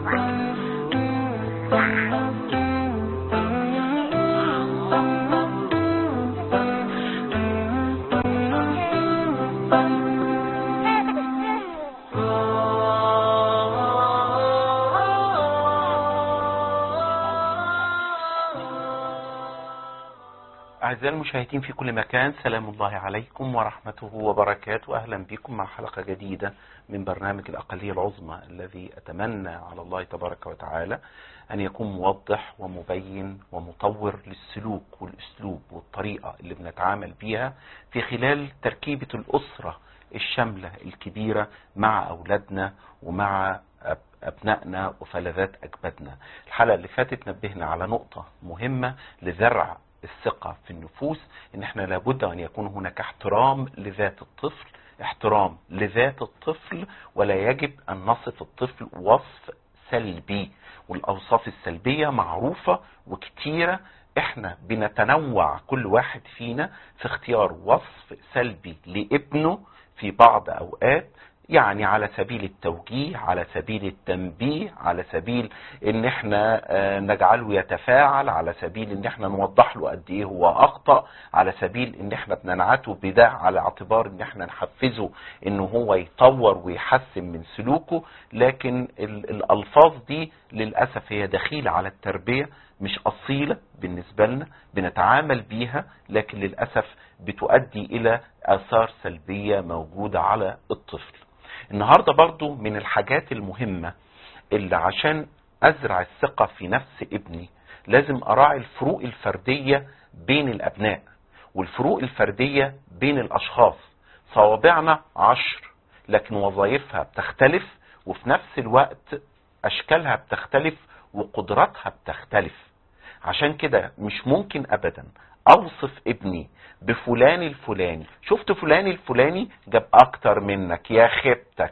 أعزائي المشاهدين في كل مكان سلام الله عليكم ورحمته وبركاته أهلا بكم مع حلقة جديدة من برنامج الأقلية العظمى الذي أتمنى على الله تبارك وتعالى أن يكون موضح ومبين ومطور للسلوك والأسلوب والطريقة اللي بنتعامل بيها في خلال تركيبة الأسرة الشاملة الكبيرة مع أولادنا ومع أبنائنا وفلذات أجبادنا الحلقة اللي فاتت نبهنا على نقطة مهمة لزرع الثقة في النفوس ان احنا لابد ان يكون هناك احترام لذات الطفل احترام لذات الطفل ولا يجب ان نصف الطفل وصف سلبي والاوصاف السلبية معروفة وكتيرة احنا بنتنوع كل واحد فينا في اختيار وصف سلبي لابنه في بعض اوقات يعني على سبيل التوجيه على سبيل التنبيه على سبيل ان احنا نجعله يتفاعل على سبيل ان احنا نوضح له قد ايه هو اخطأ على سبيل ان احنا بننعته بده على اعتبار ان احنا نحفزه ان هو يطور ويحسن من سلوكه لكن الالفاظ دي للأسف هي دخيلة على التربية مش اصيلة بالنسبة لنا بنتعامل بيها لكن للأسف بتؤدي الى اثار سلبية موجودة على الطفل النهاردة برضو من الحاجات المهمة اللي عشان ازرع الثقة في نفس ابني لازم اراعي الفروق الفردية بين الابناء والفروق الفردية بين الاشخاص صوابعنا عشر لكن وظائفها بتختلف وفي نفس الوقت اشكالها بتختلف وقدراتها بتختلف عشان كده مش ممكن ابدا اوصف ابني بفلان الفلاني شفت فلان الفلاني جاب اكتر منك يا خيبتك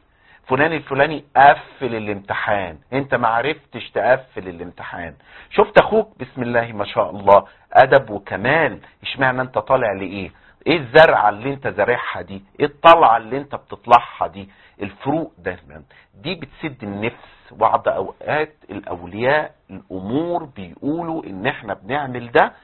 فلان الفلاني قفل الامتحان انت ما عرفتش تقفل الامتحان شفت اخوك بسم الله ما شاء الله ادب وكمال اشمعنى انت طالع لايه ايه الزرعه اللي انت زارعها دي ايه الطلعه اللي انت بتطلعها دي الفروق دايما دي بتسد النفس بعض اوقات الاولياء الامور بيقولوا ان احنا بنعمل ده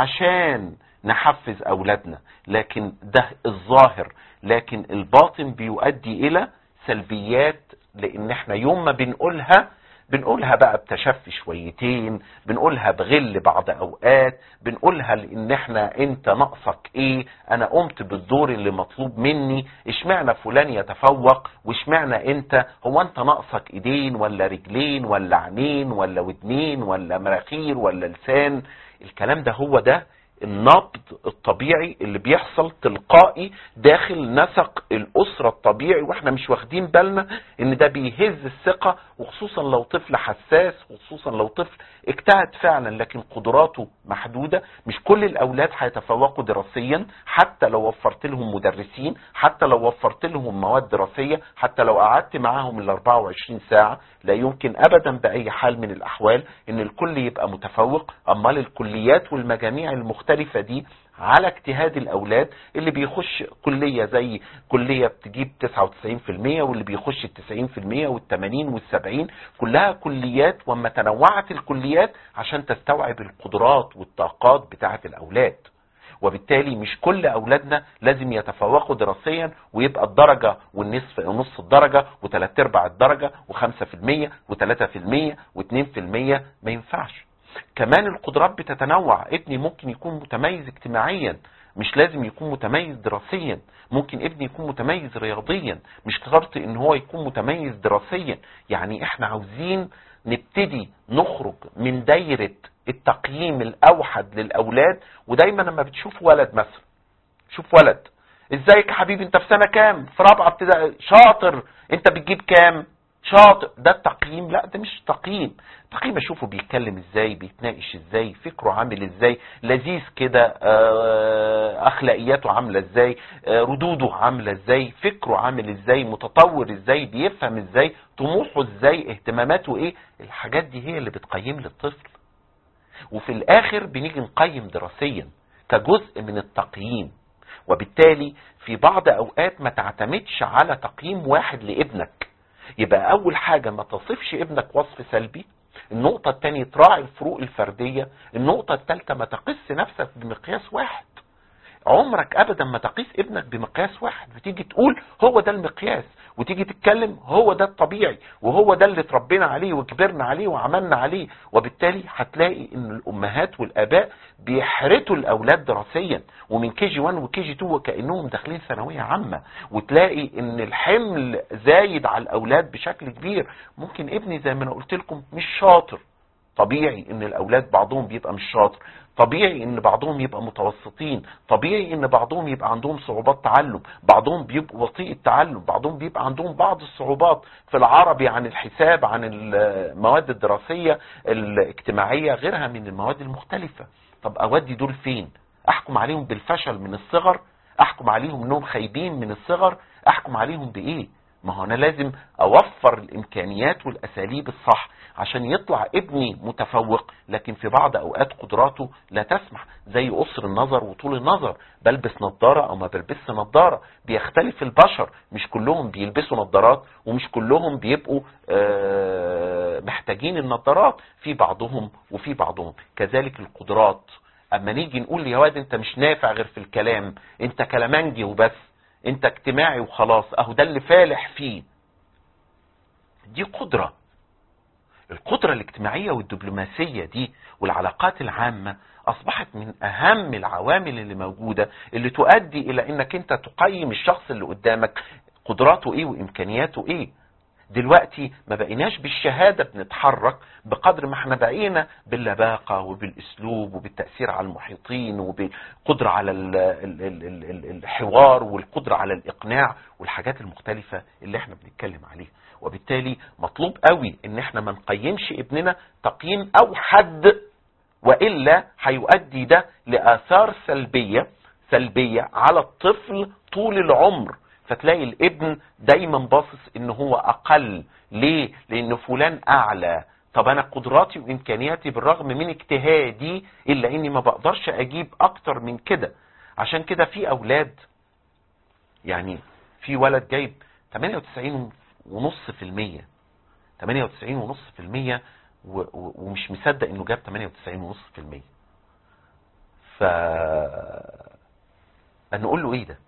عشان نحفز اولادنا لكن ده الظاهر لكن الباطن بيؤدي الى سلبيات لان احنا يوم ما بنقولها بنقولها بقى بتشفي شويتين بنقولها بغل بعض اوقات بنقولها لان احنا انت ناقصك ايه انا قمت بالدور اللي مطلوب مني اشمعنى فلان يتفوق واشمعنى انت هو انت ناقصك ايدين ولا رجلين ولا عينين ولا ودنين ولا مراخير ولا لسان الكلام ده هو ده النبض الطبيعي اللي بيحصل تلقائي داخل نسق الأسرة الطبيعي واحنا مش واخدين بالنا ان ده بيهز الثقة وخصوصا لو طفل حساس وخصوصا لو طفل اجتهد فعلا لكن قدراته محدودة مش كل الأولاد هيتفوقوا دراسيا حتى لو وفرت لهم مدرسين حتى لو وفرت لهم مواد دراسية حتى لو قعدت معاهم ال 24 ساعة لا يمكن أبدا بأي حال من الأحوال ان الكل يبقى متفوق أمال الكليات والمجاميع المختلفة المختلفة دي على اجتهاد الاولاد اللي بيخش كلية زي كلية بتجيب 99% واللي بيخش ال 90% وال 80 وال 70 كلها كليات وما تنوعت الكليات عشان تستوعب القدرات والطاقات بتاعة الاولاد وبالتالي مش كل اولادنا لازم يتفوقوا دراسيا ويبقى الدرجة والنصف نص الدرجة وثلاث ارباع الدرجة وخمسة في المية وثلاثة في المية واثنين في المية ما ينفعش كمان القدرات بتتنوع ابني ممكن يكون متميز اجتماعيا مش لازم يكون متميز دراسيا ممكن ابني يكون متميز رياضيا مش شرط ان هو يكون متميز دراسيا يعني احنا عاوزين نبتدي نخرج من دايرة التقييم الاوحد للاولاد ودايما لما بتشوف ولد مثلا شوف ولد ازيك يا حبيبي انت في سنة كام في رابعة ابتدائي شاطر انت بتجيب كام شاطر ده التقييم لا ده مش تقييم تقييم اشوفه بيتكلم ازاي بيتناقش ازاي فكره عامل ازاي لذيذ كده اخلاقياته عامله ازاي ردوده عامله ازاي فكره عامل ازاي متطور ازاي بيفهم ازاي طموحه ازاي اهتماماته ايه الحاجات دي هي اللي بتقيم للطفل وفي الاخر بنيجي نقيم دراسيا كجزء من التقييم وبالتالي في بعض اوقات ما تعتمدش على تقييم واحد لابنك يبقى اول حاجة ما تصفش ابنك وصف سلبي النقطة الثانية تراعي الفروق الفردية النقطة الثالثة ما تقيس نفسك بمقياس واحد عمرك ابدا ما تقيس ابنك بمقياس واحد وتيجي تقول هو ده المقياس وتيجي تتكلم هو ده الطبيعي وهو ده اللي اتربينا عليه وكبرنا عليه وعملنا عليه وبالتالي هتلاقي ان الامهات والاباء بيحرتوا الاولاد دراسيا ومن كي جي 1 وكي جي 2 وكانهم داخلين ثانويه عامه وتلاقي ان الحمل زايد على الاولاد بشكل كبير ممكن ابني زي ما انا قلت لكم مش شاطر طبيعي ان الاولاد بعضهم بيبقى مش شاطر طبيعي ان بعضهم يبقى متوسطين طبيعي ان بعضهم يبقى عندهم صعوبات تعلم بعضهم بيبقى بطيء التعلم بعضهم بيبقى عندهم بعض الصعوبات في العربي عن الحساب عن المواد الدراسية الاجتماعية غيرها من المواد المختلفة طب اودي دول فين احكم عليهم بالفشل من الصغر احكم عليهم انهم خايبين من الصغر احكم عليهم بايه ما هو انا لازم اوفر الامكانيات والاساليب الصح عشان يطلع ابني متفوق لكن في بعض اوقات قدراته لا تسمح زي قصر النظر وطول النظر بلبس نظارة او ما بلبسش نظارة بيختلف البشر مش كلهم بيلبسوا نظارات ومش كلهم بيبقوا آه، محتاجين النظارات في بعضهم وفي بعضهم كذلك القدرات اما نيجي نقول يا واد انت مش نافع غير في الكلام انت كلامنجي وبس انت اجتماعي وخلاص اهو ده اللي فالح فيه دي قدرة القدرة الاجتماعية والدبلوماسية دي والعلاقات العامة اصبحت من اهم العوامل اللي موجودة اللي تؤدي الى انك انت تقيم الشخص اللي قدامك قدراته ايه وامكانياته ايه دلوقتي ما بقيناش بالشهادة بنتحرك بقدر ما احنا بقينا باللباقة وبالاسلوب وبالتأثير على المحيطين وبالقدرة على ال ال ال ال ال الحوار والقدرة على الاقناع والحاجات المختلفة اللي احنا بنتكلم عليها وبالتالي مطلوب قوي ان احنا ما نقيمش ابننا تقييم اوحد وإلا هيؤدي ده لآثار سلبية سلبية على الطفل طول العمر فتلاقي الابن دايما باصص ان هو اقل ليه لان فلان اعلى طب انا قدراتي وامكانياتي بالرغم من اجتهادي الا اني ما بقدرش اجيب اكتر من كده عشان كده في اولاد يعني في ولد جايب 98 ونص في المية 98 ونص في المية ومش مصدق انه جاب 98 ونص في المية ف نقول له ايه ده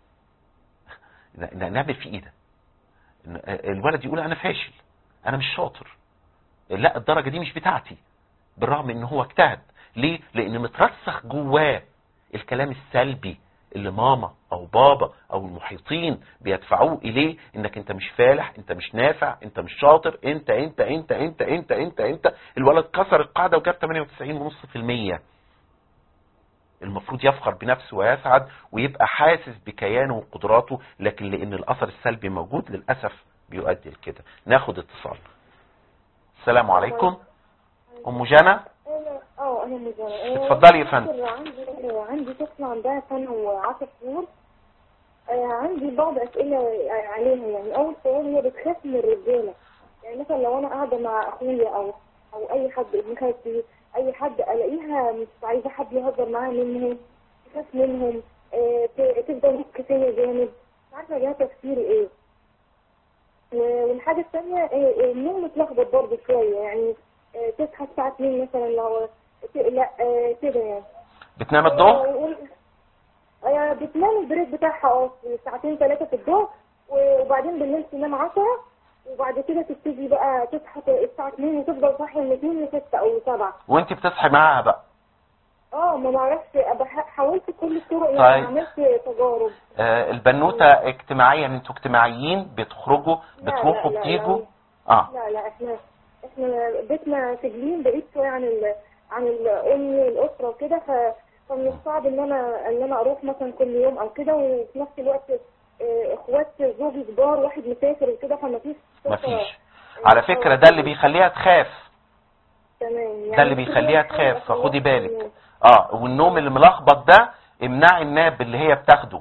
نعمل فيه ايه ده الولد يقول انا فاشل انا مش شاطر لا الدرجة دي مش بتاعتي بالرغم ان هو اجتهد ليه لان مترسخ جواه الكلام السلبي اللي ماما او بابا او المحيطين بيدفعوه اليه انك انت مش فالح انت مش نافع انت مش شاطر انت انت انت انت انت انت انت الولد كسر القاعدة وجاب 98.5% المفروض يفخر بنفسه ويسعد ويبقى حاسس بكيانه وقدراته لكن لان الاثر السلبي موجود للأسف بيؤدي لكده ناخد اتصال السلام عليكم ام جنى اه انا مجرد اتفضلي يا فندم عندي عندي طفله عندها سنه و10 شهور آه، عندي بعض اسئله عليها يعني اول سؤال هي بتخاف من الرجاله يعني مثلا لو انا قاعده مع اخويا او او اي حد ابن خالتي اي حد الاقيها مش عايزه حد يهزر معاها منهم تخاف منهم آه، تفضل تبكي فيا جامد مش عارفه ليها تفسير ايه والحاجه الثانيه النوم متلخبط برضه شويه يعني آه، تصحى الساعه 2 مثلا لو لا آه، كده يعني بتنام الظهر؟ بتنام البريك بتاعها اه ساعتين ثلاثه في الظهر وبعدين بالليل تنام 10 وبعد كده تبتدي بقى تصحى الساعة 2 وتفضل صاحية من 2 ل 6 أو 7 وأنت بتصحي معاها بقى اه ما بعرفش حاولت كل الطرق يعني طيب. عملت تجارب آه البنوتة اجتماعيا انتوا اجتماعيين بتخرجوا بتروحوا لا لا بتيجوا لا اه لا لا احنا احنا بيتنا سجلين بعيد شويه عن ال... عن الام والاسره وكده ف... فمن الصعب ان انا ان انا اروح مثلا كل يوم او كده وفي نفس الوقت آه، اخوات زوجي كبار واحد مسافر وكده فما فيش مفيش على فكرة ده اللي بيخليها تخاف تمام يعني ده اللي بيخليها تخاف فخدي بالك اه والنوم اللي ملخبط ده امنعي الناب اللي هي بتاخده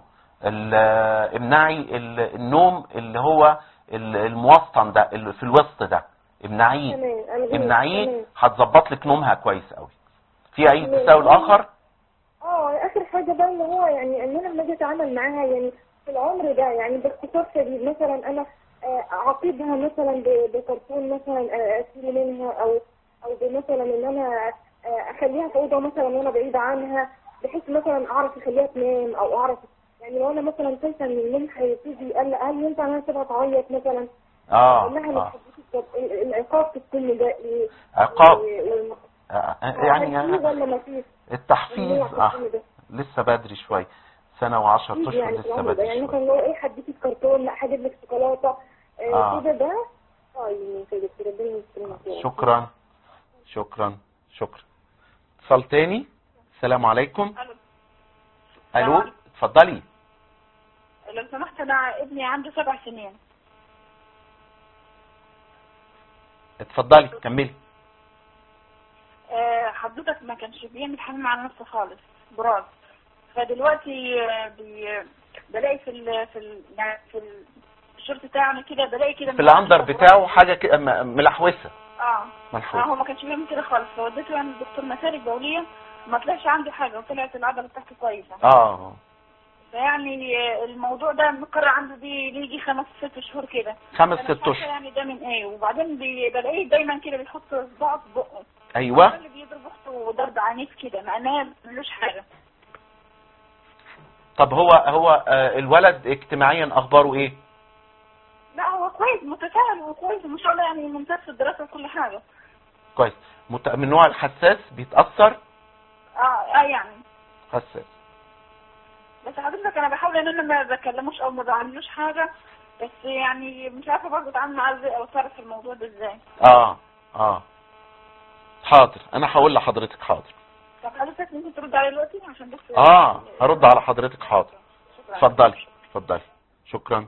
امنعي النوم اللي هو الموسطن ده اللي في الوسط ده امنعيه امنعيه هتظبط لك نومها كويس قوي في اي تساؤل اخر اه اخر حاجه بقى اللي هو يعني ان انا لما اجي اتعامل معاها يعني في العمر ده يعني باختصار شديد مثلا انا آه، اعاقبها مثلا ب- بكرتون مثلا آه، اشيل منها او او مثلا ان انا آه، اخليها في اوضه مثلا وانا بعيده عنها بحيث مثلا اعرف اخليها تنام او اعرف يعني لو انا مثلا شايفه ان النوم هيبتدي يقلق هل ينفع ان انا اسيبها تعيط مثلا اه اقول لها اه طب ال- العقاب في السن ده ايه عقاب و- و- آه، يعني يعني ولا ما فيش التحفيز ممنوع في آه السن ده لسه بدري شويه سنه وعشر أكيد اشهر يعني في لسه العمر ده بدري يعني شويه مثلا لو ايه هديكي الكرتون لا هجيب لك شوكولاته آه. آه. كده ده طيب كده كده ربنا يسترنا فيها. شكرا شكرا شكرا اتصال تاني السلام عليكم الو الو السلام اتفضلي لو سمحت انا ابني عنده سبع سنين اتفضلي كملي آه، حضرتك ما كانش بيعمل حمام على نفسه خالص براز فدلوقتي آه، بي بلاقي في ال في ال يعني في ال- الشورت بتاعنا كده بلاقي كده في الاندر براز. بتاعه حاجه كده م- ملحوسه اه اه ملحوسه هو ما كانش بيعمل كده خالص فوديته يعني الدكتور مسالك بوليه ما طلعش عندي حاجه وطلعت العضله بتاعته كويسه اه فيعني آه، الموضوع ده مكرر عنده دي يجي خمس ست شهور كده خمس أنا مش ست عارفة اشهر يعني ده من ايه وبعدين بي- بلاقيه دايما كده بيحط صباعه في بقه هو ايوه اللي بيضرب اخته ضرب عنيف كده مع انها ملوش حاجه طب هو هو آه، الولد اجتماعيا اخباره ايه لا هو كويس متفاهم وكويس ما شاء الله يعني ممتاز في الدراسه وكل حاجه كويس مت- من النوع الحساس بيتاثر اه اه يعني حساس بس حضرتك انا بحاول ان انا ما بكلموش او ما بعملوش حاجه بس يعني مش عارفه برضه اتعامل معاه ازاي او اتصرف في الموضوع ده ازاي اه اه حاضر انا هقول لحضرتك حاضر طب حضرتك ممكن ترد علي دلوقتي عشان بس اه هرد على حضرتك حاضر شكرا اتفضلي اتفضلي شكرا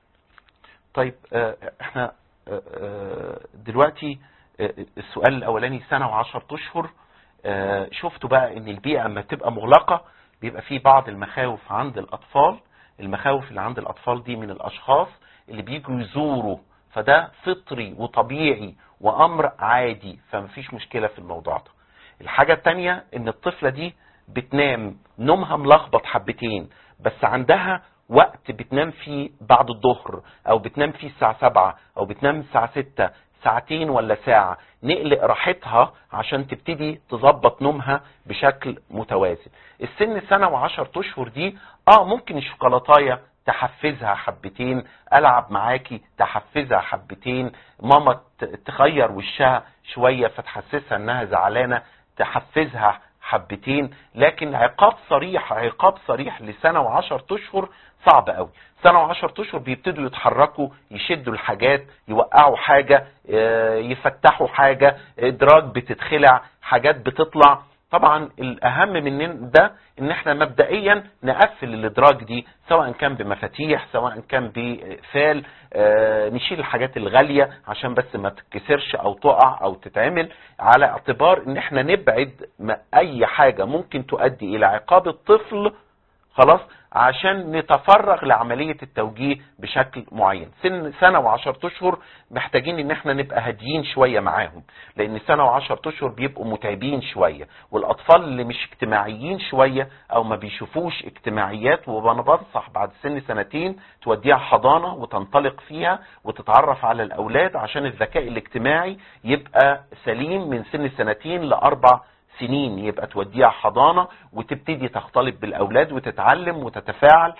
طيب آه، احنا آه، آه، دلوقتي آه، السؤال الاولاني سنه وعشرة اشهر آه، شفتوا بقى ان البيئه اما تبقى مغلقه بيبقى في بعض المخاوف عند الاطفال المخاوف اللي عند الاطفال دي من الاشخاص اللي بيجوا يزوروا فده فطري وطبيعي وامر عادي فمفيش مشكله في الموضوع ده الحاجه التانية ان الطفله دي بتنام نومها ملخبط حبتين بس عندها وقت بتنام فيه بعد الظهر او بتنام فيه الساعة سبعة او بتنام الساعة ستة ساعتين ولا ساعة نقلق راحتها عشان تبتدي تظبط نومها بشكل متوازن السن سنة وعشر اشهر دي اه ممكن الشوكولاتاية تحفزها حبتين العب معاكي تحفزها حبتين ماما ت- تغير وشها شوية فتحسسها انها زعلانة تحفزها حبتين لكن عقاب صريح عقاب صريح لسنة وعشر اشهر صعب قوي سنة وعشر اشهر بيبتدوا يتحركوا يشدوا الحاجات يوقعوا حاجة آه، يفتحوا حاجة ادراج بتتخلع حاجات بتطلع طبعا الاهم من ده ان احنا مبدئيا نقفل الادراج دي سواء كان بمفاتيح سواء كان بفال آه، نشيل الحاجات الغالية عشان بس ما تتكسرش او تقع او تتعمل على اعتبار ان احنا نبعد ما- اي حاجة ممكن تؤدي الى عقاب الطفل خلاص عشان نتفرغ لعملية التوجيه بشكل معين سن سنة وعشرة اشهر محتاجين ان احنا نبقى هاديين شوية معاهم لان سنة وعشرة اشهر بيبقوا متعبين شوية والاطفال اللي مش اجتماعيين شوية او ما بيشوفوش اجتماعيات وانا بنصح بعد سن سنتين توديها حضانة وتنطلق فيها وتتعرف على الاولاد عشان الذكاء الاجتماعي يبقى سليم من سن سنتين لاربع سنين يبقى توديها حضانة وتبتدي تختلط بالأولاد وتتعلم وتتفاعل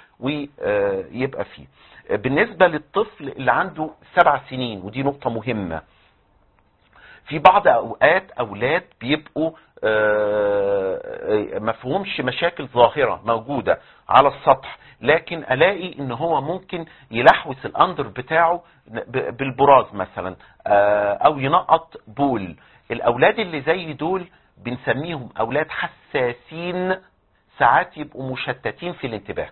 ويبقى فيه بالنسبة للطفل اللي عنده سبع سنين ودي نقطة مهمة في بعض أوقات أولاد بيبقوا آه، مفهومش مشاكل ظاهرة موجودة على السطح لكن ألاقي إن هو ممكن يلحوس الأندر بتاعه ب- بالبراز مثلا آه، أو ينقط بول الأولاد اللي زي دول بنسميهم أولاد حساسين ساعات يبقوا مشتتين في الانتباه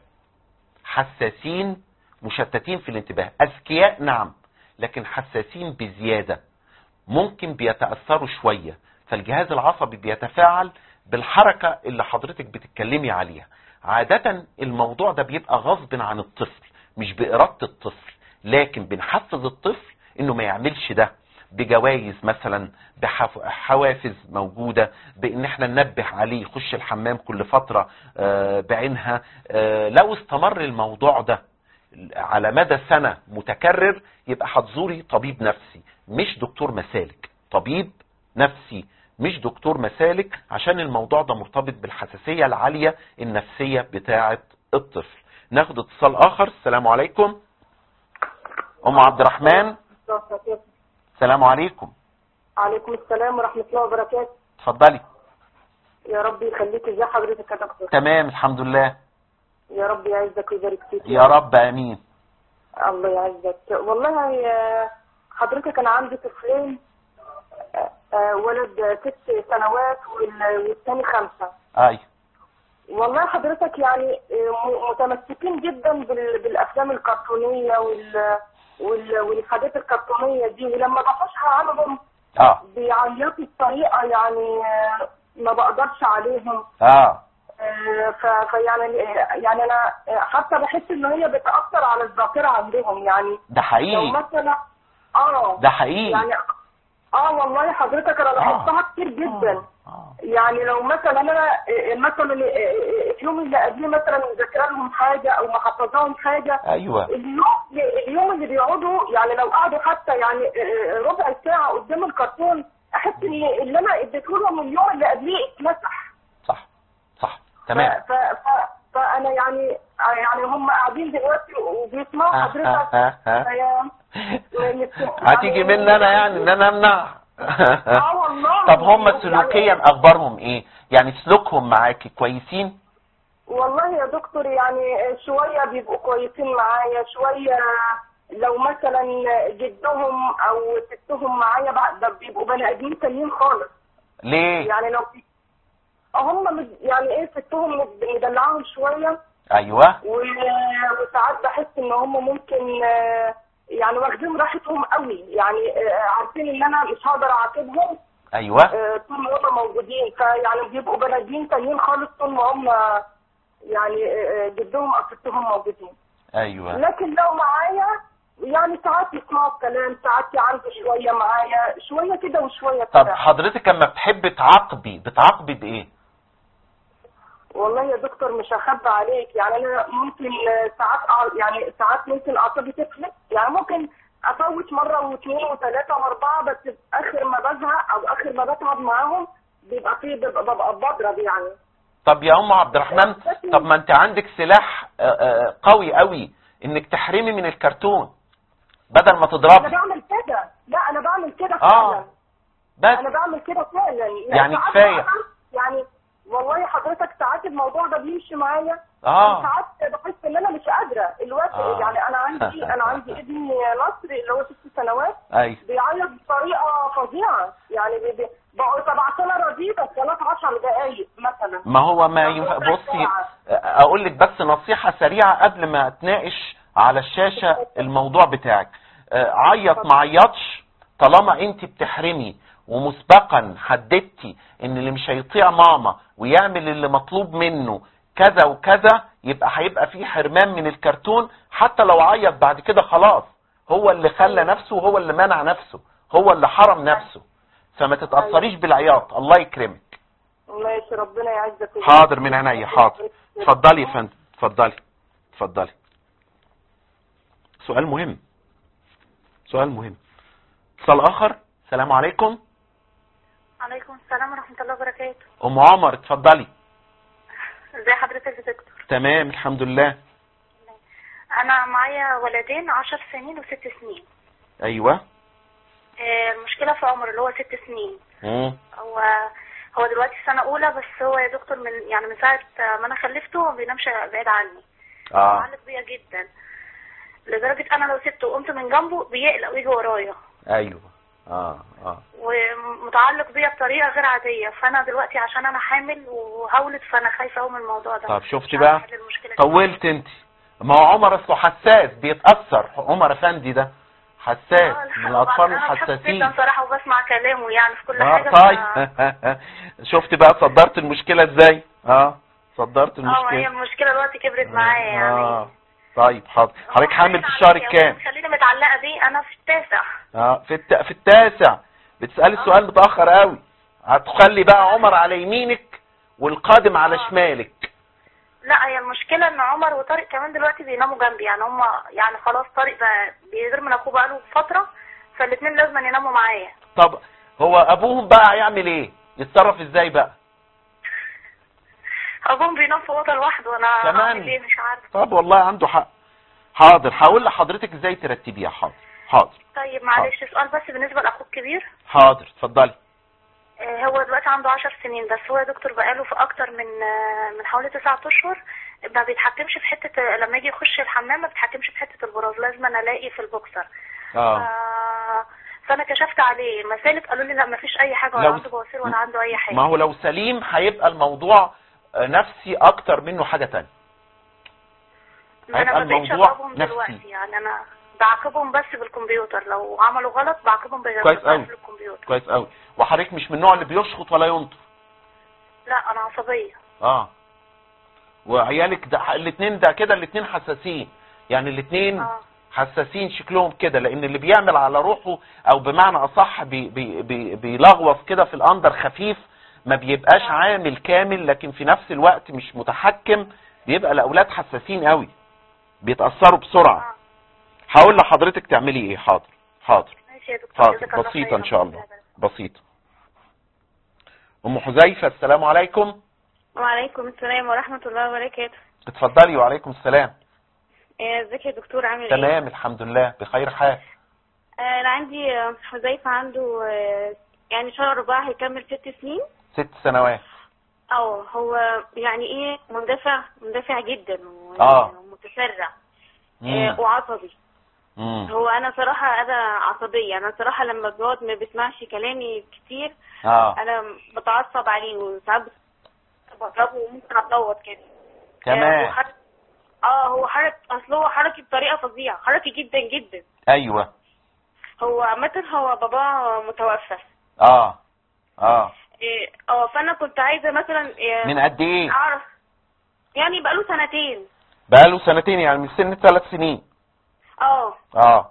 حساسين مشتتين في الانتباه أذكياء نعم لكن حساسين بزيادة ممكن بيتأثروا شوية فالجهاز العصبي بيتفاعل بالحركة اللي حضرتك بتتكلمي عليها عادة الموضوع ده بيبقى غصب عن الطفل مش بإرادة الطفل لكن بنحفز الطفل انه ما يعملش ده بجوائز مثلا بحوافز موجودة بان احنا ننبه عليه يخش الحمام كل فترة آه، بعينها آه، لو استمر الموضوع ده على مدى سنة متكرر يبقى هتزوري طبيب نفسي مش دكتور مسالك طبيب نفسي مش دكتور مسالك عشان الموضوع ده مرتبط بالحساسية العالية النفسية بتاعة الطفل ناخد اتصال اخر السلام عليكم ام عبد الرحمن السلام عليكم عليكم السلام ورحمة الله وبركاته اتفضلي يا رب يخليك ازي حضرتك يا دكتور تمام الحمد لله يا رب يعزك ويبارك فيك يا رب امين الله يعزك والله يا حضرتك انا عندي طفلين آه، آه، ولد ست سنوات وال- والثاني خمسة اي والله حضرتك يعني آه، م- متمسكين جدا بال- بالافلام الكرتونيه وال وال- والحاجات الكرتونيه دي ولما بخشها عنهم اه بيعيطوا بطريقه يعني آه، ما بقدرش عليهم اه آه، ف- فيعني يعني انا آه، حتى بحس ان هي بتاثر على الذاكره عندهم يعني ده لو حقيقي مثلا اه ده حقيقي يعني اه والله حضرتك انا لاحظتها كتير جدا آه. يعني لو مثلا انا آه، مثلا آه، اليوم اللي قبليه مثلا مذاكره لهم حاجه او محفظاهم حاجه ايوه اليوم اليوم اللي بيقعدوا يعني لو قعدوا حتى يعني آه، ربع ساعه قدام الكرتون احس ان اللي انا اديته لهم اليوم اللي قبليه اتمسح صح صح تمام ف- ف- ف- فانا يعني يعني هم قاعدين دلوقتي وبيسمعوا ها حضرتك ها ها ها. فيا- هتيجي مني انا يعني ان انا امنع اه والله طب هم يعني- سلوكيا اخبارهم ايه يعني سلوكهم معاكي كويسين والله يا دكتور يعني شوية بيبقوا كويسين معايا شوية لو مثلا جدهم او ستهم معايا بعد ده بيبقوا بني ادمين تانيين خالص ليه يعني لو في هم مد- يعني ايه ستهم مد- مدلعاهم شوية ايوه و- وساعات بحس ان هم ممكن آه، يعني واخدين راحتهم قوي يعني آه، عارفين ان انا مش هقدر اعاتبهم ايوه آه، طول ما هم موجودين فيعني بيبقوا بني ادمين تانيين خالص طول ما هم يعني آه، آه، جدهم او ستهم موجودين ايوه لكن لو معايا يعني ساعات يسمعوا الكلام ساعات عنده شويه معايا شويه كده وشويه طب كده حضرتك لما بتحبي تعاقبي بتعاقبي بايه والله يا دكتور مش هخبى عليك يعني انا ممكن آه، ساعات أع- يعني ساعات ممكن اعصابي تفلت يعني ممكن افوت مره واثنين وثلاثه واربعه بس في اخر ما بزهق او اخر ما بتعب معاهم بيبقى فيه ببقى, ببقى بضرب يعني طب يا ام عبد الرحمن طب ما انت عندك سلاح آه، آه، قوي قوي انك تحرمي من الكرتون بدل ما انا تضربي بعمل كده لا انا بعمل كده اه فعلا بس انا بعمل كده فعلا يعني ساعات كفاية. بقى- يعني والله حضرتك ساعات الموضوع ده بيمشي معايا اه ساعات بحس ان انا مش قادره الوقت آه. يعني انا عندي انا عندي ابني نصر اللي هو ست سنوات اي بيعيط بطريقه فظيعه يعني بي- بي- بقول طب عشان ارضيه بس ثلاث 10 دقايق مثلا ما هو ما ينفع بصي اقول لك بس نصيحة سريعة قبل ما اتناقش على الشاشة الموضوع بتاعك آه، عيط ما عيطش طالما انت بتحرمي ومسبقا حددتي ان اللي مش هيطيع ماما ويعمل اللي مطلوب منه كذا وكذا يبقى هيبقى في حرمان من الكرتون حتى لو عيط بعد كده خلاص هو اللي خلى نفسه وهو اللي منع نفسه هو اللي حرم نفسه فما تتأثريش بالعياط الله يكرمك ماشي ربنا يعزك ويبارك حاضر من عينيا حاضر اتفضلي يا فندم اتفضلي اتفضلي سؤال مهم سؤال مهم اتصال اخر السلام عليكم عليكم السلام ورحمة الله وبركاته ام عمر اتفضلي ازي حضرتك يا دكتور تمام الحمد لله انا معايا ولدين عشر سنين وست سنين ايوه آه، المشكلة في عمر اللي هو ست سنين مم. هو هو دلوقتي سنة أولى بس هو يا دكتور من يعني من ساعة ما أنا خلفته ما بينامش بعيد عني اه معلق بيا جدا لدرجة أنا لو سبته وقمت من جنبه بيقلق ويجي ورايا ايوه اه اه ومتعلق بيا بطريقة غير عادية فأنا دلوقتي عشان أنا حامل وهولد فأنا خايفة أوي من الموضوع ده طب شفتي مش عارفة بقى أحل المشكلة دي. طولت انت ما هو عمر اصله حساس بيتاثر عمر افندي ده حساس آه، من الحمد الاطفال لله. أنا بحبه الحساسين جدا صراحة وبسمع كلامه يعني في كل اه حاجة طيب ف- شفت بقى صدرت المشكله ازاي اه صدرت اه ما هي المشكله المشكلة دلوقتي كبرت معايا يعني اه طيب حاضر هو حضرتك حامل في خليني الشهر عليا، الكام خليني متعلقة بيه أنا في التاسع اه في الت... في التاسع بتسالي السؤال متاخر قوي هتخلي بقى عمر على يمينك والقادم على آه. شمالك لا هي المشكله ان عمر وطارق كمان دلوقتي بيناموا جنبي يعني هم يعني خلاص طارق بقى بيغير من اخوه بقاله فتره فالاثنين لازم يناموا معايا طب هو ابوهم بقى هيعمل ايه يتصرف ازاي بقى ابوهم بينام في اوضه لوحده وانا كمان؟ اعمل ايه مش عارفه طب والله عنده حق حاضر هقول لحضرتك ازاي ترتبيها حاضر حاضر طيب معلش سؤال بس بالنسبه لاخوه الكبير حاضر اتفضلي آه، هو دلوقتي عنده عشر سنين بس هو يا دكتور بقاله في اكتر من آه، من حوالي تسعة اشهر ما بيتحكمش في حته آه، لما يجي يخش الحمام ما بيتحكمش في حته البراز لازم انا الاقي في البوكسر اه ف- فانا كشفت عليه مسالك قالوا لي لا ما فيش اي حاجه ولا لو- عنده بواسير ولا عنده اي حاجه ما هو لو سليم هيبقى الموضوع آه، نفسي اكتر منه حاجة تانية ما انا هيبقى ما بقتش الموضوع اضربهم نفسي. دلوقتي يعني انا بعاقبهم بس بالكمبيوتر لو عملوا غلط بعاقبهم كويس بالكمبيوتر أوي. الكمبيوتر كويس قوي وحضرتك مش من النوع اللي بيشخط ولا ينطر لا انا عصبيه اه وعيالك ده الاثنين ده كده الاثنين حساسين يعني الاثنين اه حساسين شكلهم كده لان اللي بيعمل على روحه او بمعنى اصح بي بي بي بيلغوص كده في الاندر خفيف ما بيبقاش آه. عامل كامل لكن في نفس الوقت مش متحكم بيبقى الاولاد حساسين قوي بيتاثروا بسرعه اه هقول لحضرتك تعملي ايه حاضر حاضر ماشي يا دكتور حاضر جزاك الله بسيطه خير. ان شاء الله بسيطه ام حذيفه السلام عليكم وعليكم السلام ورحمة الله وبركاته اتفضلي وعليكم السلام آه، ازيك يا دكتور عامل ايه؟ تمام الحمد لله بخير حال آه، انا عندي آه، حذيفة عنده آه، يعني شهر أربعة هيكمل ست سنين ست سنوات اه هو يعني ايه مندفع مندفع جدا و- آه. ومتسرع مم. آه، وعصبي مم. هو انا صراحة انا عصبية انا صراحة لما بيقعد ما بيسمعش كلامي كتير اه انا بتعصب عليه وساعات بضربه وممكن اصوت كده آه، تمام وحر- اه هو حرك اصل هو حركي بطريقة فظيعة حركي جدا جدا ايوه هو عامة هو باباه متوفى اه اه إيه، اه فانا كنت عايزة مثلا إيه، من قد ايه اعرف يعني بقاله سنتين بقاله سنتين يعني من سن ثلاث سنين اه اه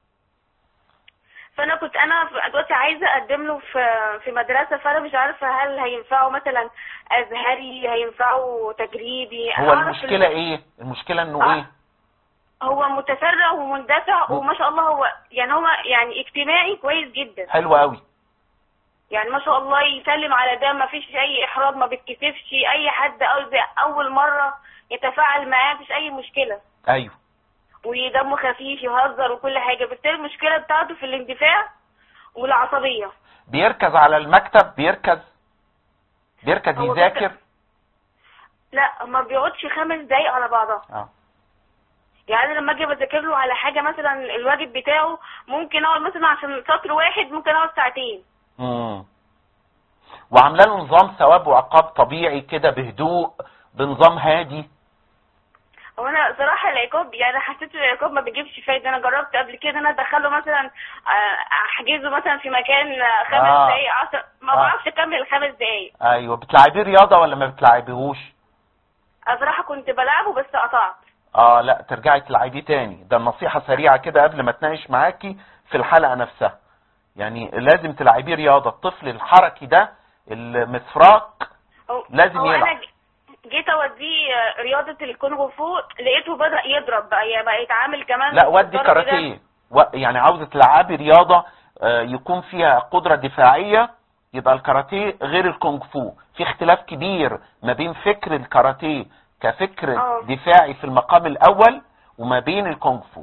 فانا كنت انا في- دلوقتي عايزة اقدم له في في مدرسة فانا مش عارفة هل هينفعه مثلا ازهري هينفعه تجريبي هو أعرف المشكلة ال- ايه المشكلة انه آه. ايه هو متسرع ومندفع م- وما شاء الله هو يعني هو يعني اجتماعي كويس جدا حلو قوي يعني ما شاء الله يسلم على ده ما فيش اي احراج ما بيتكسفش اي حد اول اول مره يتفاعل معاه مفيش اي مشكله ايوه ودمه خفيف يهزر وكل حاجه بس المشكله بتاعته في الاندفاع والعصبيه بيركز على المكتب بيركز بيركز هو يذاكر بيركز. لا ما بيقعدش خمس دقايق على بعضها اه يعني أنا لما اجي بذاكر له على حاجه مثلا الواجب بتاعه ممكن اقعد مثلا عشان سطر واحد ممكن اقعد ساعتين امم وعامله له نظام ثواب وعقاب طبيعي كده بهدوء بنظام هادي هو انا صراحه العقاب يعني حسيت العقاب ما بيجيبش فايده انا جربت قبل كده ان انا ادخله مثلا آه، احجزه مثلا في مكان آه، خمس آه. دقايق عشر ما آه. بعرفش اكمل الخمس دقايق ايوه بتلعبيه رياضه ولا ما بتلعبيهوش أنا صراحه كنت بلعبه بس قطعت اه لا ترجعي تلعبيه تاني ده النصيحة سريعة كده قبل ما اتناقش معاكي في الحلقة نفسها يعني لازم تلعبيه رياضة الطفل الحركي ده المسفراق هو- لازم هو يلعب. انا ج- جيت اوديه آه، رياضه الكونغ فو لقيته بدا يضرب بقى يعني بقى يتعامل كمان لا ودي بالضرب ده. كاراتيه و- يعني عاوزة تلعبي رياضة آه، يكون فيها قدرة دفاعية يبقى الكاراتيه غير الكونغ فو في اختلاف كبير ما بين فكر الكاراتيه كفكر آه. دفاعي في المقام الاول وما بين الكونغ فو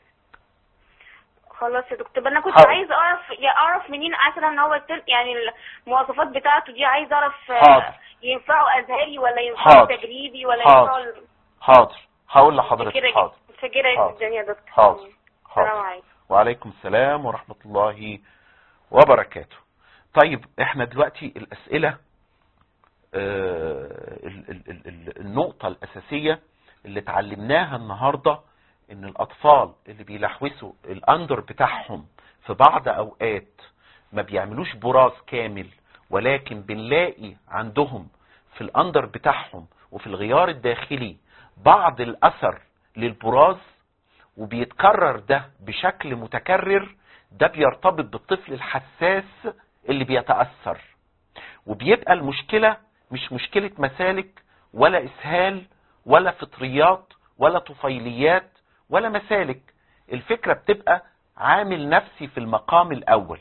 خلاص يا دكتور انا كنت حاضر. عايز اعرف يا اعرف منين مثلا ان هو التل... يعني المواصفات بتاعته دي عايز اعرف آه، حاضر. ينفعه ازهري ولا ينفعه حاضر. تجريبي ولا حاضر. ينفعه ال- حاضر هقول لحضرتك فكرة حاضر فكرة حاضر. جدا يا دكتور حاضر السلام حاضر عليكم وعليكم السلام ورحمة الله وبركاته طيب احنا دلوقتي الأسئلة آه، ال- ال- ال- ال- النقطة الأساسية اللي اتعلمناها النهاردة ان الأطفال اللي بيلحوسوا الأندر بتاعهم في بعض أوقات ما بيعملوش براز كامل ولكن بنلاقي عندهم في الأندر بتاعهم وفي الغيار الداخلي بعض الأثر للبراز وبيتكرر ده بشكل متكرر ده بيرتبط بالطفل الحساس اللي بيتأثر وبيبقى المشكلة مش مشكلة مسالك ولا إسهال ولا فطريات ولا طفيليات ولا مسالك الفكرة بتبقى عامل نفسي في المقام الاول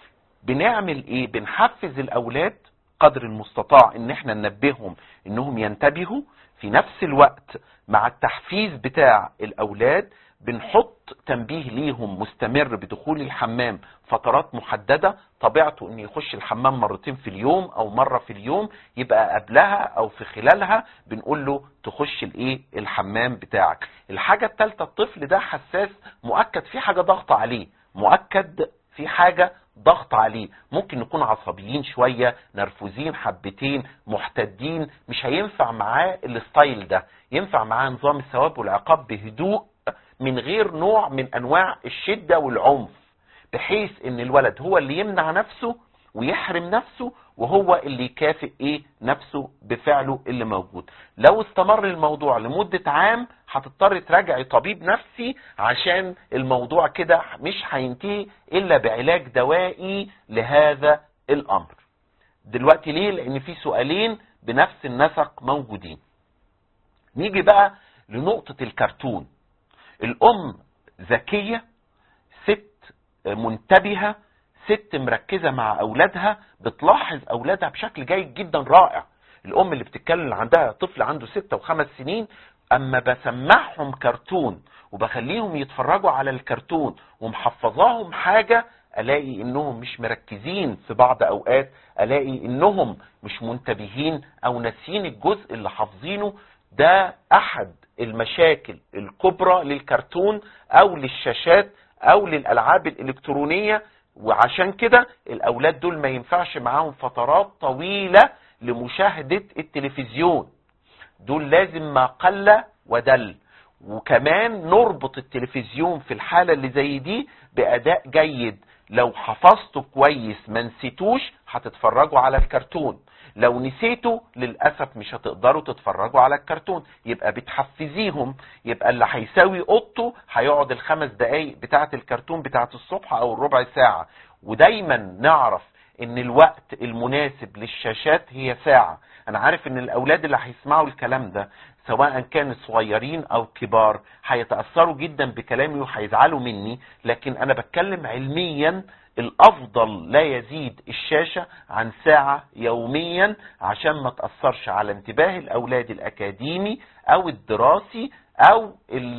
بنعمل ايه بنحفز الاولاد قدر المستطاع ان احنا ننبههم انهم ينتبهوا في نفس الوقت مع التحفيز بتاع الاولاد بنحط تنبيه ليهم مستمر بدخول الحمام فترات محددة طبيعته ان يخش الحمام مرتين في اليوم او مرة في اليوم يبقى قبلها او في خلالها بنقول له تخش الايه الحمام بتاعك الحاجة الثالثة الطفل ده حساس مؤكد في حاجة ضغط عليه مؤكد في حاجة ضغط عليه ممكن نكون عصبيين شوية نرفزين حبتين محتدين مش هينفع معاه الستايل ده ينفع معاه نظام الثواب والعقاب بهدوء من غير نوع من انواع الشدة والعنف بحيث ان الولد هو اللي يمنع نفسه ويحرم نفسه وهو اللي يكافئ ايه نفسه بفعله اللي موجود لو استمر الموضوع لمدة عام هتضطر تراجعي طبيب نفسي عشان الموضوع كده مش هينتهي الا بعلاج دوائي لهذا الامر دلوقتي ليه لان في سؤالين بنفس النسق موجودين نيجي بقى لنقطة الكرتون الام ذكية ست منتبهة ست مركزة مع اولادها بتلاحظ اولادها بشكل جيد جدا رائع الام اللي بتتكلم عندها طفل عنده ستة وخمس سنين اما بسمعهم كرتون وبخليهم يتفرجوا على الكرتون ومحفظاهم حاجة الاقي انهم مش مركزين في بعض اوقات الاقي انهم مش منتبهين او ناسيين الجزء اللي حافظينه ده احد المشاكل الكبرى للكرتون او للشاشات او للالعاب الالكترونية وعشان كده الاولاد دول ما ينفعش معاهم فترات طويلة لمشاهدة التلفزيون دول لازم ما قل ودل وكمان نربط التلفزيون في الحالة اللي زي دي بأداء جيد لو حفظته كويس ما نسيتوش هتتفرجوا على الكرتون لو نسيته للأسف مش هتقدروا تتفرجوا على الكرتون يبقى بتحفزيهم يبقى اللي هيساوي اوضته هيقعد الخمس دقايق بتاعة الكرتون بتاعة الصبح او الربع ساعة ودايما نعرف ان الوقت المناسب للشاشات هي ساعة انا عارف ان الاولاد اللي هيسمعوا الكلام ده سواء كانوا صغيرين او كبار هيتأثروا جدا بكلامي وهيزعلوا مني لكن انا بتكلم علميا الافضل لا يزيد الشاشة عن ساعة يوميا عشان ما تأثرش على انتباه الاولاد الاكاديمي او الدراسي او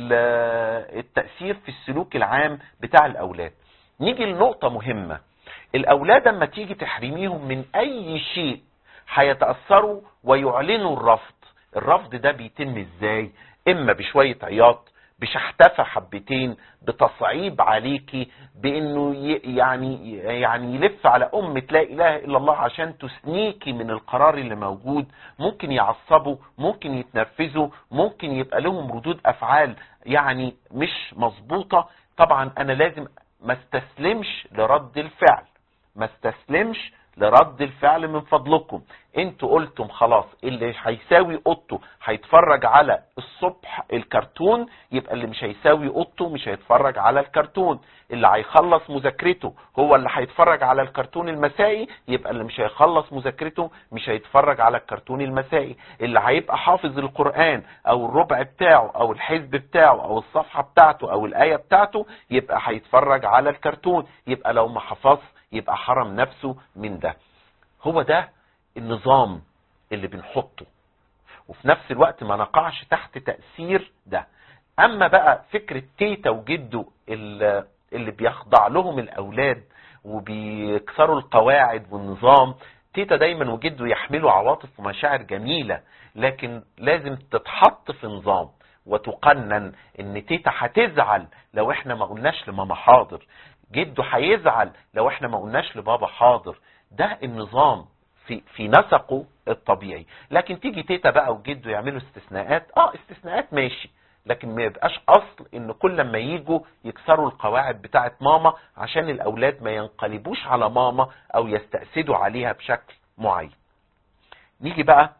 التأثير في السلوك العام بتاع الاولاد نيجي لنقطة مهمة الاولاد اما تيجي تحرميهم من اي شيء هيتأثروا ويعلنوا الرفض الرفض ده بيتم ازاي اما بشوية عياط بشحتفة حبتين بتصعيب عليكي بانه يعني يعني يلف على امة لا اله الا الله عشان تثنيكي من القرار اللي موجود ممكن يعصبوا ممكن يتنرفزوا ممكن يبقى لهم ردود افعال يعني مش مظبوطة طبعا انا لازم ما استسلمش لرد الفعل ما استسلمش لرد الفعل من فضلكم انتوا قلتم خلاص اللي هيساوي اوضته هيتفرج على الصبح الكرتون يبقى اللي مش هيساوي اوضته مش هيتفرج على الكرتون اللي هيخلص مذاكرته هو اللي هيتفرج على الكرتون المسائي يبقى اللي مش هيخلص مذاكرته مش هيتفرج على الكرتون المسائي اللي هيبقى حافظ القرآن او الربع بتاعه او الحزب بتاعه او الصفحة بتاعته او الآية بتاعته يبقى هيتفرج على الكرتون يبقى لو ما حفظ يبقى حرم نفسه من ده هو ده النظام اللي بنحطه وفي نفس الوقت ما نقعش تحت تأثير ده اما بقى فكرة تيتا وجده اللي, اللي بيخضع لهم الاولاد وبيكسروا القواعد والنظام تيتا دايما وجده يحملوا عواطف ومشاعر جميلة لكن لازم تتحط في نظام وتقنن ان تيتا هتزعل لو احنا ما قلناش لماما حاضر جده هيزعل لو احنا ما قلناش لبابا حاضر ده النظام في في نسقه الطبيعي لكن تيجي تيتا بقى وجده يعملوا استثناءات اه استثناءات ماشي لكن ما يبقاش اصل ان كل لما يجوا يكسروا القواعد بتاعه ماما عشان الاولاد ما ينقلبوش على ماما او يستأسدوا عليها بشكل معين نيجي بقى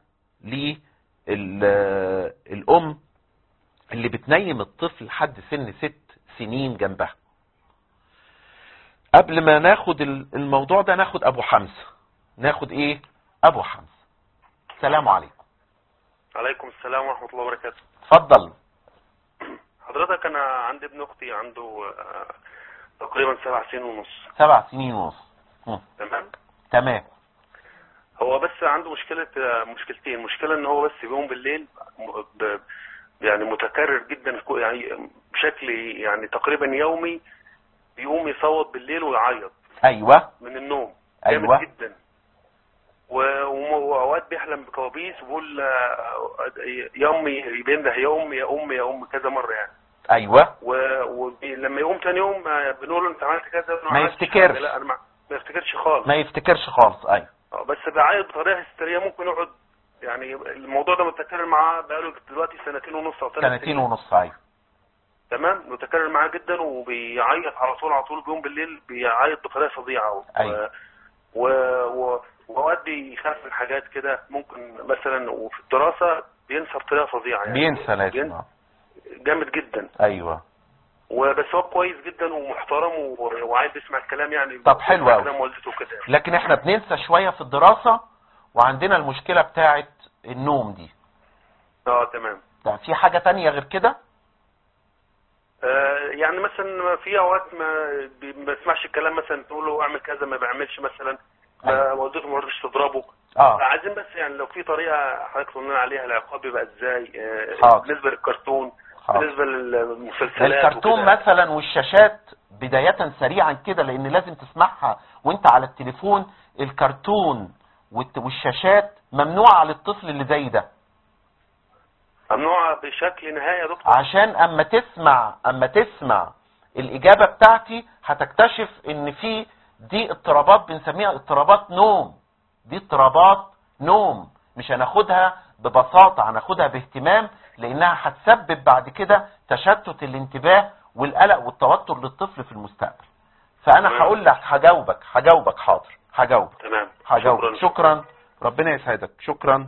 للام اللي بتنيم الطفل لحد سن ست سنين جنبها قبل ما ناخد الموضوع ده ناخد ابو حمزة ناخد ايه ابو حمزة السلام عليكم عليكم السلام ورحمة الله وبركاته اتفضل حضرتك أنا عندي ابن أختي عنده آه، تقريبا سبع سنين ونص سبع سنين ونص مم. تمام تمام هو بس عنده مشكلة آه، مشكلتين مشكلة إن هو بس بيقوم بالليل م- ب- يعني متكرر جدا كو- يعني بشكل يعني تقريبا يومي بيقوم يصوت بالليل ويعيط ايوه من النوم جامد ايوه جدا و- وم- واوقات بيحلم بكوابيس وبيقول آه، يا امي بينده يا امي يا امي يا امي كذا مره يعني ايوه ولما يقوم تاني يوم آه، بنقول له انت عملت كذا ما عملتش يفتكرش. حاجة. لا انا ما ما يفتكرش خالص ما يفتكرش خالص ايوه آه، بس بيعيط بطريقه هستيريه ممكن يقعد يعني الموضوع ده متكرر معاه بقاله دلوقتي سنتين ونص او ثلاث سنتين ونص ايوه تمام متكرر معاه جدا وبيعيط على طول على طول بيقوم بالليل بيعيط بطريقه فظيعه و... أيوة. و... و... واوقات بيخاف من حاجات كده ممكن مثلا وفي الدراسه بينسى بطريقه فظيعه يعني بينسى لازم بين- آه. جامد جدا ايوه وبس هو كويس جدا ومحترم و... وعايز يسمع الكلام يعني طب حلو يسمع أوي. كلام والدته كده يعني. لكن احنا بننسى شوية في الدراسة وعندنا المشكلة بتاعت النوم دي اه تمام ده في حاجة تانية غير كده آه يعني مثلا في اوقات ما بي- ما بيسمعش الكلام مثلا تقول له اعمل كذا ما بيعملش مثلا ما أيوة. والدته ما رضتش تضربه اه عايزين بس يعني لو في طريقه حضرتك تقول لنا عليها العقاب بيبقى ازاي آه، حاضر. بالنسبه للكرتون حاضر. بالنسبه للمسلسلات الكرتون وكده. مثلا والشاشات بداية سريعا كده لان لازم تسمعها وانت على التليفون الكرتون والت- والشاشات ممنوعة على الطفل اللي زي ده ممنوع بشكل نهائي يا دكتور عشان اما تسمع اما تسمع الاجابة بتاعتي هتكتشف ان في دي اضطرابات بنسميها اضطرابات نوم دي اضطرابات نوم مش هناخدها ببساطة هناخدها باهتمام لانها هتسبب بعد كده تشتت الانتباه والقلق والتوتر للطفل في المستقبل فانا تمام. هقول لك هجاوبك هجاوبك حاضر هجاوبك تمام هجاوبك شكرا شكرا ربنا يسعدك شكرا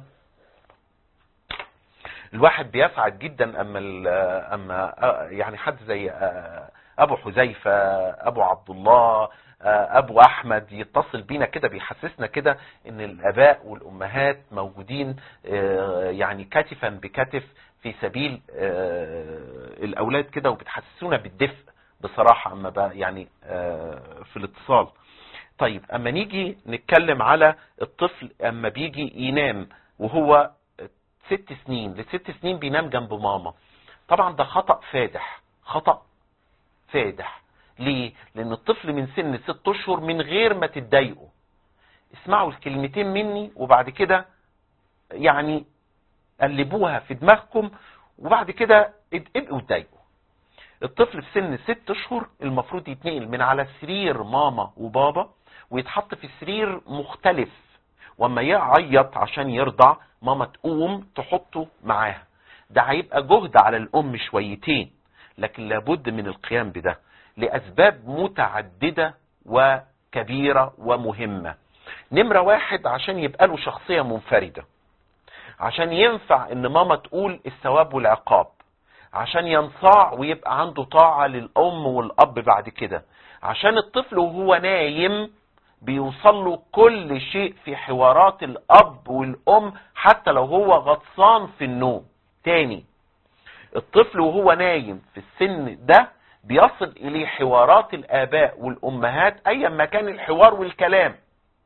الواحد بيسعد جدا اما ال- اما آه، يعني حد زي آه، ابو حذيفه ابو عبد الله آه، ابو احمد يتصل بينا كده بيحسسنا كده ان الاباء والامهات موجودين آه، يعني كتفا بكتف في سبيل آه، الاولاد كده وبتحسسونا بالدفء بصراحه اما بقى يعني آه، في الاتصال طيب اما نيجي نتكلم على الطفل اما بيجي ينام وهو ست سنين لست سنين بينام جنب ماما طبعا ده خطأ فادح خطأ فادح ليه لان الطفل من سن ست اشهر من غير ما تتضايقوا اسمعوا الكلمتين مني وبعد كده يعني قلبوها في دماغكم وبعد كده اد- ابقوا اتضايقوا الطفل في سن ست اشهر المفروض يتنقل من على سرير ماما وبابا ويتحط في سرير مختلف واما يعيط عشان يرضع ماما تقوم تحطه معاها ده هيبقى جهد على الام شويتين لكن لابد من القيام بده لاسباب متعدده وكبيره ومهمه نمره واحد عشان يبقى له شخصيه منفرده عشان ينفع ان ماما تقول الثواب والعقاب عشان ينصاع ويبقى عنده طاعة للأم والأب بعد كده عشان الطفل وهو نايم بيوصل له كل شيء في حوارات الأب والأم حتى لو هو غطسان في النوم تاني الطفل وهو نايم في السن ده بيصل إليه حوارات الآباء والأمهات أيا ما كان الحوار والكلام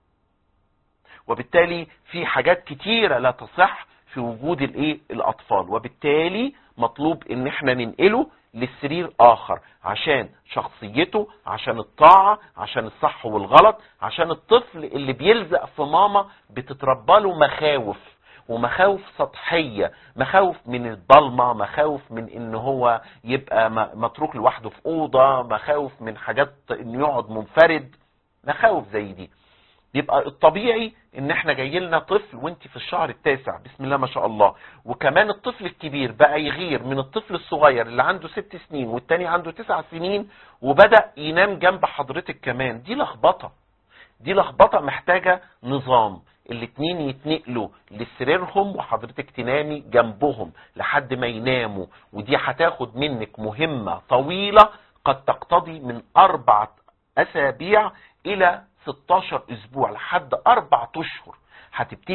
وبالتالي في حاجات كتيرة لا تصح في وجود الايه الاطفال وبالتالي مطلوب ان احنا ننقله للسرير اخر عشان شخصيته عشان الطاعة عشان الصح والغلط عشان الطفل اللي بيلزق في ماما بتتربى له مخاوف ومخاوف سطحية مخاوف من الضلمة مخاوف من ان هو يبقى م- متروك لوحده في اوضة مخاوف من حاجات انه يقعد منفرد مخاوف زي دي يبقى الطبيعي ان احنا جاي لنا طفل وانت في الشهر التاسع بسم الله ما شاء الله وكمان الطفل الكبير بقى يغير من الطفل الصغير اللي عنده ست سنين والتاني عنده تسع سنين وبدأ ينام جنب حضرتك كمان دي لخبطة دي لخبطة محتاجة نظام الاتنين يتنقلوا لسريرهم وحضرتك تنامي جنبهم لحد ما يناموا ودي هتاخد منك مهمة طويلة قد تقتضي من أربعة أسابيع إلى 16 أسبوع لحد أربعة أشهر هتبتدي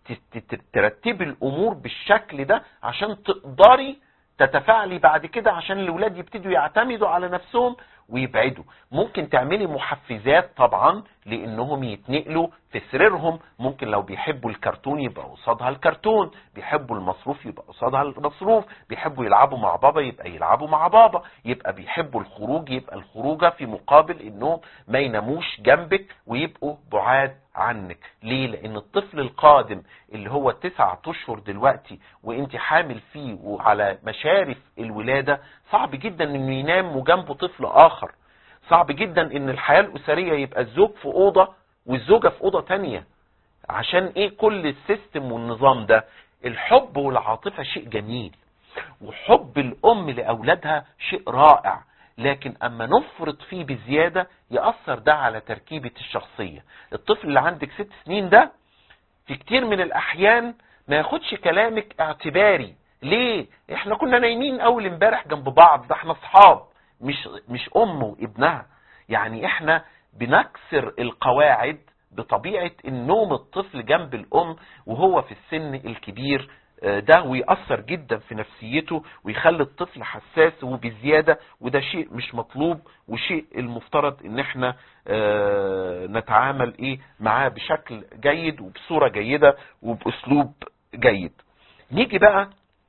ت- ت- ترتبي الامور بالشكل ده عشان تقدري تتفاعلي بعد كده عشان الاولاد يبتدوا يعتمدوا على نفسهم ويبعدوا ممكن تعملي محفزات طبعا لانهم يتنقلوا في سريرهم ممكن لو بيحبوا الكرتون يبقى قصادها الكرتون بيحبوا المصروف يبقى قصادها المصروف بيحبوا يلعبوا مع بابا يبقى يلعبوا مع بابا يبقى بيحبوا الخروج يبقى الخروجه في مقابل انهم ما يناموش جنبك ويبقوا بعاد عنك ليه لان الطفل القادم اللي هو تسعة اشهر دلوقتي وانت حامل فيه وعلى مشارف الولادة صعب جدا انه ينام وجنبه طفل اخر صعب جدا ان الحياة الاسرية يبقى الزوج في اوضة والزوجة في اوضة تانية عشان ايه كل السيستم والنظام ده الحب والعاطفة شيء جميل وحب الام لاولادها شيء رائع لكن اما نفرط فيه بزيادة يأثر ده على تركيبة الشخصية الطفل اللي عندك ست سنين ده في كتير من الاحيان ما ياخدش كلامك اعتباري ليه احنا كنا نايمين اول امبارح جنب بعض ده احنا اصحاب مش مش ام وابنها يعني احنا بنكسر القواعد بطبيعة النوم الطفل جنب الام وهو في السن الكبير آه، ده ويأثر جدا في نفسيته ويخلي الطفل حساس وبزيادة وده شيء مش مطلوب وشيء المفترض ان احنا آه، نتعامل ايه معاه بشكل جيد وبصورة جيدة وباسلوب جيد نيجي بقى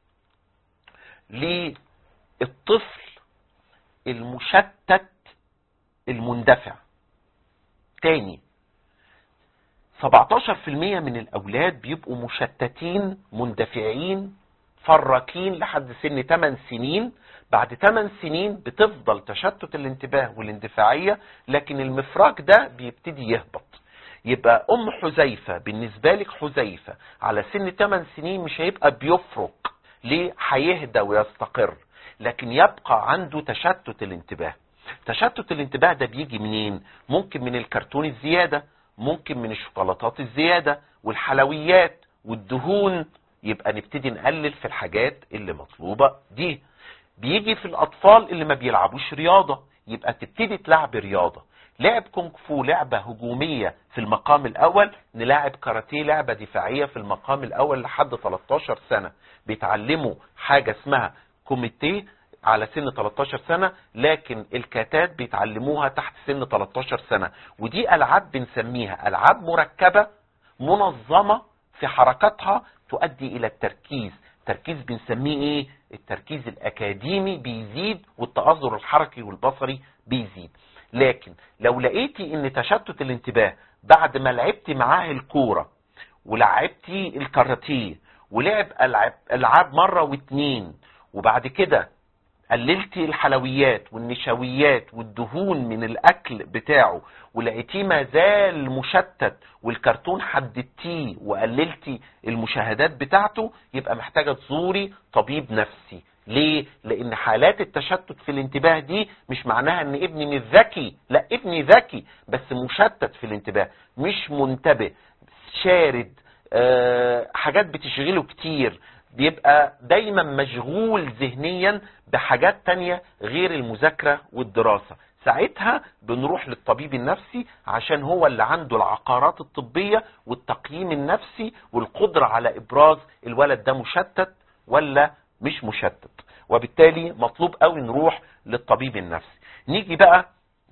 للطفل المشتت المندفع تاني 17% من الأولاد بيبقوا مشتتين مندفعين فراكين لحد سن 8 سنين بعد 8 سنين بتفضل تشتت الانتباه والاندفاعية لكن المفراك ده بيبتدي يهبط يبقى أم حذيفة بالنسبة لك حذيفة على سن 8 سنين مش هيبقى بيفرك ليه هيهدى ويستقر لكن يبقى عنده تشتت الانتباه تشتت الانتباه ده بيجي منين ممكن من الكرتون الزيادة ممكن من الشوكولاتات الزيادة والحلويات والدهون يبقى نبتدي نقلل في الحاجات اللي مطلوبة دي بيجي في الأطفال اللي ما بيلعبوش رياضة يبقى تبتدي تلعب رياضة لعب كونغ فو لعبة هجومية في المقام الأول نلعب كاراتيه لعبة دفاعية في المقام الأول لحد 13 سنة بيتعلموا حاجة اسمها كوميتيه على سن 13 سنة لكن الكاتات بيتعلموها تحت سن 13 سنة ودي ألعاب بنسميها ألعاب مركبة منظمة في حركاتها تؤدي إلى التركيز تركيز بنسميه ايه التركيز الاكاديمي بيزيد والتأذر الحركي والبصري بيزيد لكن لو لقيتي ان تشتت الانتباه بعد ما لعبتي معاه الكورة ولعبتي الكاراتيه ولعب العاب, العاب مرة واتنين وبعد كده قللتي الحلويات والنشويات والدهون من الاكل بتاعه ولقيتيه ما زال مشتت والكرتون حددتيه وقللتي المشاهدات بتاعته يبقى محتاجة تزوري طبيب نفسي ليه؟ لان حالات التشتت في الانتباه دي مش معناها ان ابني مش ذكي لا ابني ذكي بس مشتت في الانتباه مش منتبه شارد أه حاجات بتشغله كتير بيبقى دايما مشغول ذهنيا بحاجات تانية غير المذاكرة والدراسة ساعتها بنروح للطبيب النفسي عشان هو اللي عنده العقارات الطبية والتقييم النفسي والقدرة على إبراز الولد ده مشتت ولا مش مشتت وبالتالي مطلوب قوي نروح للطبيب النفسي نيجي بقى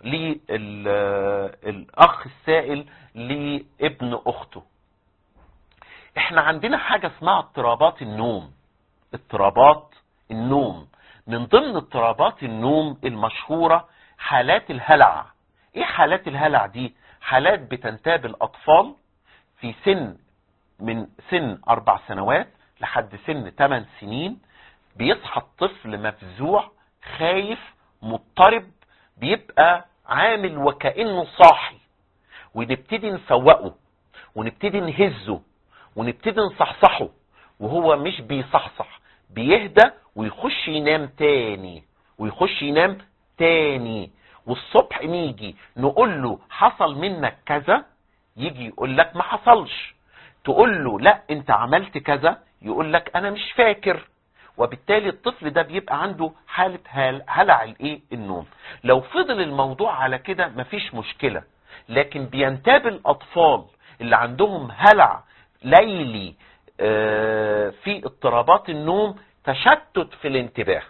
للأخ السائل لابن أخته احنا عندنا حاجة اسمها اضطرابات النوم اضطرابات النوم من ضمن اضطرابات النوم المشهورة حالات الهلع ايه حالات الهلع دي حالات بتنتاب الاطفال في سن من سن اربع سنوات لحد سن 8 سنين بيصحى الطفل مفزوع خايف مضطرب بيبقى عامل وكأنه صاحي ونبتدي نفوقه ونبتدي نهزه ونبتدي نصحصحه وهو مش بيصحصح بيهدى ويخش ينام تاني ويخش ينام تاني والصبح نيجي نقول له حصل منك كذا يجي يقول لك ما حصلش تقول له لا انت عملت كذا يقول لك انا مش فاكر وبالتالي الطفل ده بيبقى عنده حالة هلع الايه النوم لو فضل الموضوع على كده مفيش مشكلة لكن بينتاب الاطفال اللي عندهم هلع ليلي آه، في اضطرابات النوم تشتت في الانتباه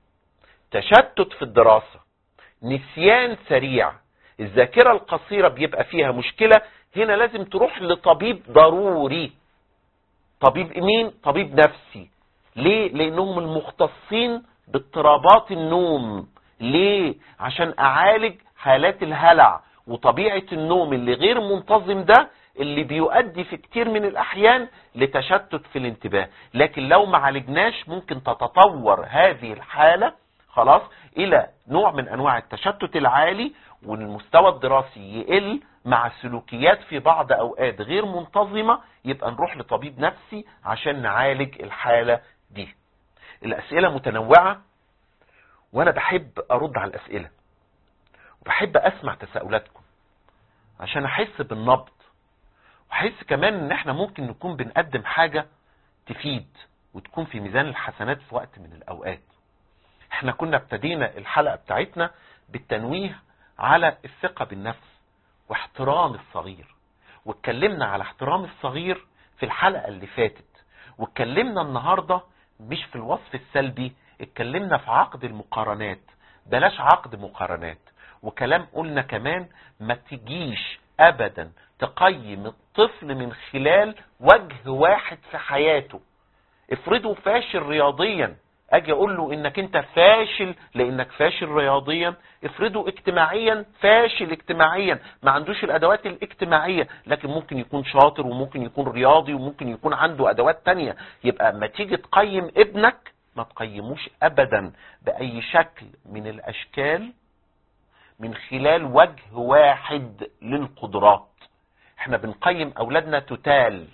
تشتت في الدراسة نسيان سريع الذاكرة القصيرة بيبقى فيها مشكلة هنا لازم تروح لطبيب ضروري طبيب مين طبيب نفسي ليه لانهم المختصين باضطرابات النوم ليه عشان اعالج حالات الهلع وطبيعة النوم اللي غير منتظم ده اللي بيؤدي في كتير من الاحيان لتشتت في الانتباه لكن لو ما عالجناش ممكن تتطور هذه الحالة خلاص الى نوع من انواع التشتت العالي والمستوى الدراسي يقل مع سلوكيات في بعض اوقات غير منتظمة يبقى نروح لطبيب نفسي عشان نعالج الحالة دي الاسئلة متنوعة وانا بحب ارد على الاسئلة وبحب اسمع تساؤلاتكم عشان احس بالنبض واحس كمان ان احنا ممكن نكون بنقدم حاجة تفيد وتكون في ميزان الحسنات في وقت من الاوقات احنا كنا ابتدينا الحلقة بتاعتنا بالتنويه على الثقة بالنفس واحترام الصغير واتكلمنا على احترام الصغير في الحلقة اللي فاتت واتكلمنا النهاردة مش في الوصف السلبي اتكلمنا في عقد المقارنات بلاش عقد مقارنات وكلام قلنا كمان ما تجيش ابدا تقيم الطفل من خلال وجه واحد في حياته افرضه فاشل رياضيا اجي اقول له انك انت فاشل لانك فاشل رياضيا افرضه اجتماعيا فاشل اجتماعيا ما عندوش الادوات الاجتماعية لكن ممكن يكون شاطر وممكن يكون رياضي وممكن يكون عنده ادوات تانية يبقى اما تيجي تقيم ابنك ما تقيموش ابدا باي شكل من الاشكال من خلال وجه واحد للقدرات احنا بنقيم اولادنا تتال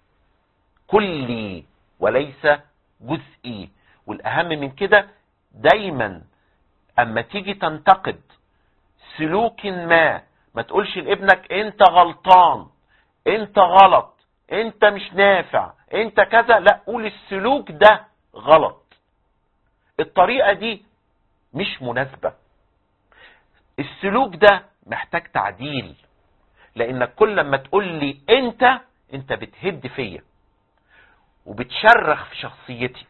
كلي وليس جزئي والاهم من كده دايما اما تيجي تنتقد سلوك ما ما تقولش لابنك انت غلطان انت غلط انت مش نافع انت كذا لا قول السلوك ده غلط الطريقة دي مش مناسبة السلوك ده محتاج تعديل لانك كل لما تقول لي انت انت بتهد فيا وبتشرخ في شخصيتي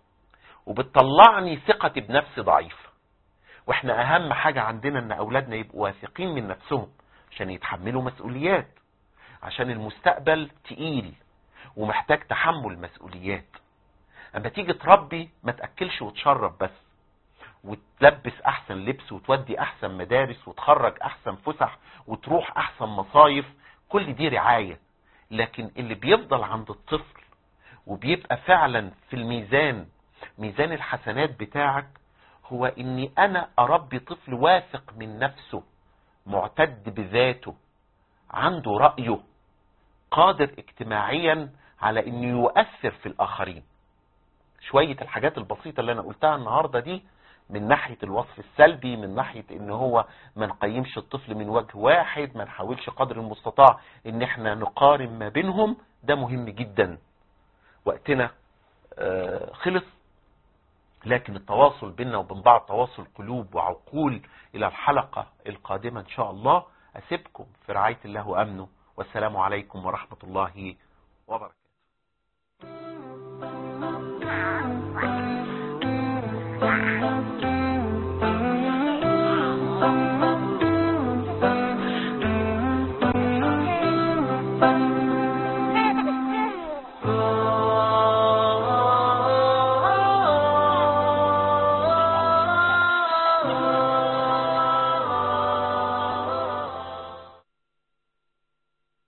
وبتطلعني ثقتي بنفسي ضعيفة واحنا اهم حاجة عندنا ان اولادنا يبقوا واثقين من نفسهم عشان يتحملوا مسؤوليات عشان المستقبل تقيل ومحتاج تحمل مسؤوليات اما تيجي تربي ما تأكلش وتشرب بس وتلبس احسن لبس وتودي احسن مدارس وتخرج احسن فسح وتروح احسن مصايف كل دي رعاية لكن اللي بيفضل عند الطفل وبيبقى فعلا في الميزان ميزان الحسنات بتاعك هو اني انا اربي طفل واثق من نفسه معتد بذاته عنده رأيه قادر اجتماعيا على انه يؤثر في الاخرين شوية الحاجات البسيطة اللي انا قلتها النهاردة دي من ناحية الوصف السلبي من ناحية ان هو ما نقيمش الطفل من وجه واحد ما نحاولش قدر المستطاع ان احنا نقارن ما بينهم ده مهم جدا وقتنا آه خلص لكن التواصل بيننا وبين بعض تواصل قلوب وعقول الى الحلقة القادمة ان شاء الله اسيبكم في رعاية الله وامنه والسلام عليكم ورحمة الله وبركاته Thank you.